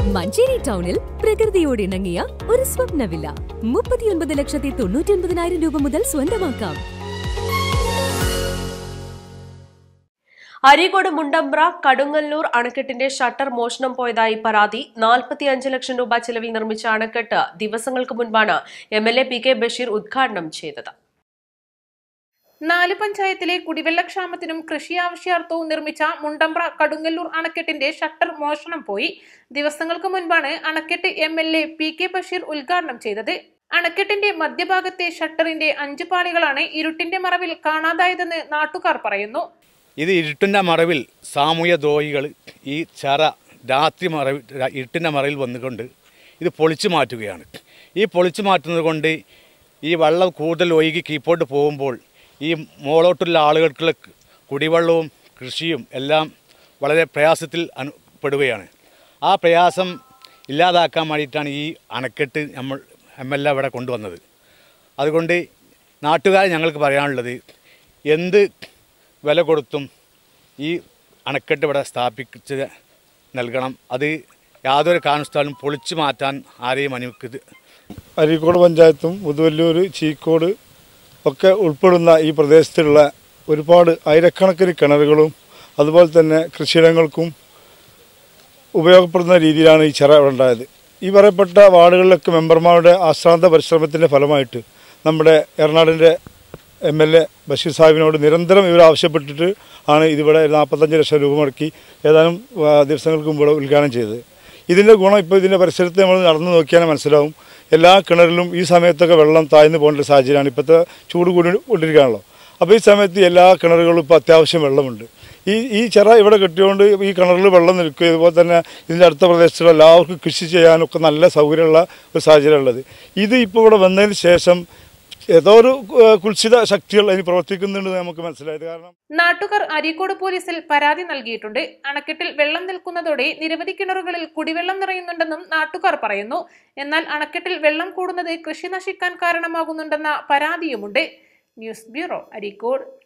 മഞ്ചേരി ടൗണിൽ പ്രകൃതിയോട് ഇണങ്ങിയ ഒരു സ്വപ്ന വില്ല മുപ്പത്തിയൊൻപത് ലക്ഷത്തി തൊണ്ണൂറ്റി ഒൻപതിനായിരം രൂപ മുതൽ സ്വന്തമാക്കാം അരീക്കോട് മുണ്ടമ്പ്ര കടുങ്ങല്ലൂർ അണക്കെട്ടിന്റെ ഷട്ടർ മോഷണം പോയതായി പരാതി നാൽപ്പത്തിയഞ്ച് ലക്ഷം രൂപ ചെലവിൽ നിർമ്മിച്ച അണക്കെട്ട് ദിവസങ്ങൾക്ക് മുൻപാണ് M L A P K Basheer ഉദ്ഘാടനം ചെയ്തത് നാല് പഞ്ചായത്തിലെ കുടിവെള്ളക്ഷാമത്തിനും കൃഷി ആവശ്യാർത്ഥവും നിർമ്മിച്ച മുണ്ടമ്പ്ര കടുങ്ങല്ലൂർ അണക്കെട്ടിന്റെ ഷട്ടർ മോഷണം പോയി ദിവസങ്ങൾക്ക് മുൻപാണ് അണക്കെട്ട് M L A P K Basheer ഉദ്ഘാടനം ചെയ്തത് അണക്കെട്ടിന്റെ മധ്യഭാഗത്തെ ഷട്ടറിന്റെ അഞ്ച് പാളികളാണ് ഇരുട്ടിന്റെ മറവിൽ കാണാതായതെന്ന് നാട്ടുകാർ പറയുന്നു ഇത് ഇരുട്ടിൻ്റെ മറവിൽ സാമൂഹ്യ ദ്രോഹികൾ ഈ ചറ രാത്രി മറവിൽ ഇരുട്ടിൻ്റെ മറവിൽ വന്നുകൊണ്ട് ഇത് പൊളിച്ചു മാറ്റുകയാണ് ഈ പൊളിച്ചു മാറ്റുന്നത് കൊണ്ട് ഈ വെള്ളം കൂടുതൽ ഒഴുകി കീപ്പോട്ട് പോകുമ്പോൾ ഈ മോളോട്ടുള്ള ആളുകൾക്കുള്ള കുടിവെള്ളവും കൃഷിയും എല്ലാം വളരെ പ്രയാസത്തിൽ അനുപ്പെടുകയാണ് ആ പ്രയാസം ഇല്ലാതാക്കാൻ വേണ്ടിയിട്ടാണ് ഈ അണക്കെട്ട് നമ്മൾ എം എൽ എ ഇവിടെ കൊണ്ടുവന്നത് അതുകൊണ്ട് നാട്ടുകാരെ ഞങ്ങൾക്ക് പറയാനുള്ളത് എന്ത് വില കൊടുത്തും ഈ അണക്കെട്ട് ഇവിടെ സ്ഥാപിച്ച് നൽകണം അത് യാതൊരു കാരണസ്ഥാലും പൊളിച്ചു മാറ്റാൻ ആരെയും അനുവദിക്കരുത് അരീക്കോട് പഞ്ചായത്തും മുതുവല്ലൂർ ചീക്കോട് ഒക്കെ ഉൾപ്പെടുന്ന ഈ പ്രദേശത്തുള്ള ഒരുപാട് ആയിരക്കണക്കിന് കിണറുകളും അതുപോലെ തന്നെ കൃഷിയിടങ്ങൾക്കും ഉപയോഗപ്പെടുന്ന രീതിയിലാണ് ഈ ചിറ ഇവിടെ ഉണ്ടായത് ഈ പറയപ്പെട്ട വാർഡുകളിലൊക്കെ മെമ്പർമാരുടെ ആശ്രാന്ത പരിശ്രമത്തിൻ്റെ ഫലമായിട്ട് നമ്മുടെ എറണാടിൻ്റെ എം എൽ എ ബഷീർ സാഹിബിനോട് നിരന്തരം ഇവർ ആവശ്യപ്പെട്ടിട്ട് ആണ് ഇതിവിടെ നാൽപ്പത്തഞ്ച് ലക്ഷം രൂപ മുടക്കി ഏതാനും ആ, ദിവസങ്ങൾക്ക് മുമ്പ് ഇവിടെ ഉദ്ഘാടനം ചെയ്തത് ഇതിൻ്റെ ഗുണം ഇപ്പോൾ ഇതിൻ്റെ പരിസരത്ത് നമ്മൾ നടന്നു നോക്കിയാൽ മനസ്സിലാവും എല്ലാ കിണറിലും ഈ സമയത്തൊക്കെ വെള്ളം താഴ്ന്നു പോകേണ്ട ഒരു സാഹചര്യമാണ് ഇപ്പോഴത്തെ ചൂട് കൂടി കൊണ്ടിരിക്കുകയാണല്ലോ അപ്പോൾ ഈ സമയത്ത് എല്ലാ കിണറുകളും ഇപ്പോൾ അത്യാവശ്യം വെള്ളമുണ്ട് ഈ ഈ ചിറ ഇവിടെ കെട്ടിയോണ്ട് ഈ കിണറിൽ വെള്ളം നിൽക്കുക ഇതുപോലെ തന്നെ ഇതിൻ്റെ അടുത്ത പ്രദേശത്തുള്ള എല്ലാവർക്കും കൃഷി ചെയ്യാനൊക്കെ നല്ല സൗകര്യമുള്ള ഒരു സാഹചര്യം ഉള്ളത് ഇത് ഇപ്പോൾ ഇവിടെ വന്നതിന് ശേഷം ഏതോ ഒരു ഏഹ്, കുൽസിത ശക്തികൾ അതിന് പ്രവർത്തിക്കുന്നുണ്ടെന്ന് നമുക്ക് മനസ്സിലായത് കാരണം നാട്ടുകാർ അരീക്കോട് പോലീസിൽ പരാതി നൽകിയിട്ടുണ്ട് അണക്കെട്ടിൽ വെള്ളം നിൽക്കുന്നതോടെ നിരവധി കിണറുകളിൽ കുടിവെള്ളം നിറയുന്നുണ്ടെന്നും നാട്ടുകാർ പറയുന്നു എന്നാൽ അണക്കെട്ടിൽ വെള്ളം കൂടുന്നത് കൃഷി നശിക്കാൻ കാരണമാകുന്നുണ്ടെന്ന പരാതിയുമുണ്ട് ന്യൂസ് ബ്യൂറോ അരീക്കോട്